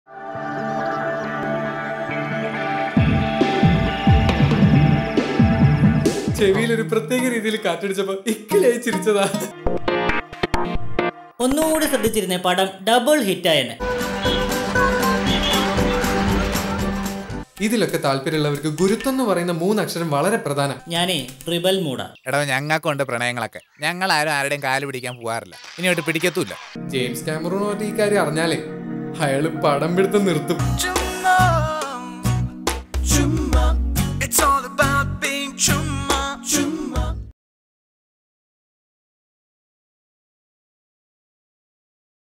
ചെവിയിൽ ഒരു പ്രത്യേക രീതിയിൽ കാറ്റടിച്ചപ്പോ ഇക്കിലായി ചിരിച്ചതാ ഒന്നുകൂടി ശ്രദ്ധിച്ചിരുന്നേ പടം ഡബിൾ ഹിറ്റായെന്നെ ഇതിലൊക്കെ താല്പര്യമുള്ളവർക്ക് ഗുരുത്വം എന്ന് പറയുന്ന മൂന്നക്ഷരം വളരെ പ്രധാനം ഞാനേ ട്രിബൽ മൂടാ എടോ ഞങ്ങൾക്കുണ്ട് പ്രണയങ്ങളൊക്കെ ഞങ്ങൾ ആരും ആരുടെയും കാല് പിടിക്കാൻ പോകാറില്ല ഇനിയോട്ട് പിടിക്കത്തുമില്ല ജെയിംസ് ക്യാമറൂൺ ഈ കാര്യം അറിഞ്ഞാലേ അയാള് പടം പിടുത്തം നിർത്തും